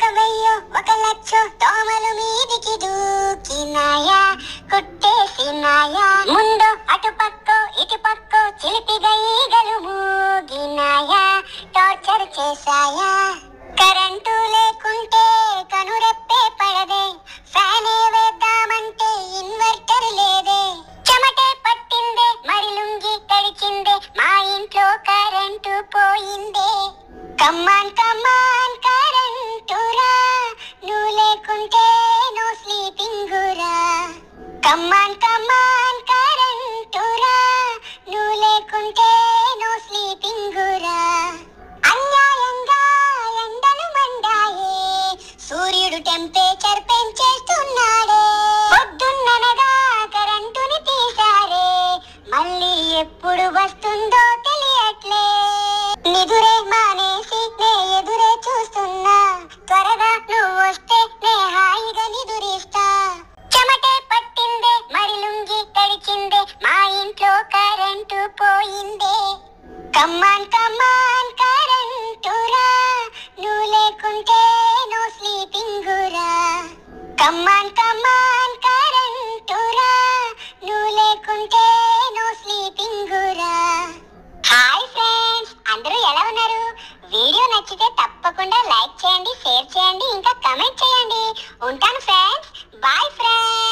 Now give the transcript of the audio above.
వెయ్యో ఒక లక్షో దోమలు మీదికి దూకినాయా కుట్టేసినాయా ముందు అటు పక్కో ఇటు పక్కో చిలిపిగా ఈగలు మూగినాయా టార్చర్ చేశాయా కరెంటు లేకుంటే కనురెప్పే పడదే ఫ్యానే వేద్దామంటే ఇన్వర్టర్ లేదే చెమటే పట్టిందే మరి లుంగి తడిచిందే మా ఇంట్లో కరెంటు పోయిందే కమ్మాన్ కమ్మాన్ కరెంటు రా నువ్వు లేకుంటే నో స్లీపింగ్ రా కమ్మాన్ కమ్మాన్ కరెంటు రా నువ్వు లేకుంటే నో స్లీపింగ్ రా అన్యాయంగా ఎండలు మండాయే సూర్యుడు టెంపరేచర్ పెంచేస్తున్నాడే పొద్దున్ననగా కరెంటుని తీశారే మళ్ళీ ఎప్పుడు వస్తుందో తెలియట్లే నిదురే మానేసి నే ఎదురే చూస్తున్నా త్వరగా నువ్వు వస్తే నే హాయిగా నిదురిస్తా చెమటే పట్టిందే మరి లుంగి తడిచిందే మా ఇంట్లో కరెంటు పోయిందే కమ్మాన్ కమ్మాన్ కరెంటు రా నువ్వు లేకుంటే నో స్లీపింగ్ రా కమ్మాన్ కమ్మాన్ కరెంటు రా నువ్వు లేకుంటే నో స్లీపింగ్ రా హాయ్ ఫ్రెండ్స్ అందరూ ఎలా ఉన్నారు వీడియో నచ్చితే తప్పకుండా లైక్ చేయండి షేర్ చేయండి ఇంకా కమెంట్ చేయండి ఉంటాను ఫ్రెండ్స్ బాయ్ ఫ్రెండ్స్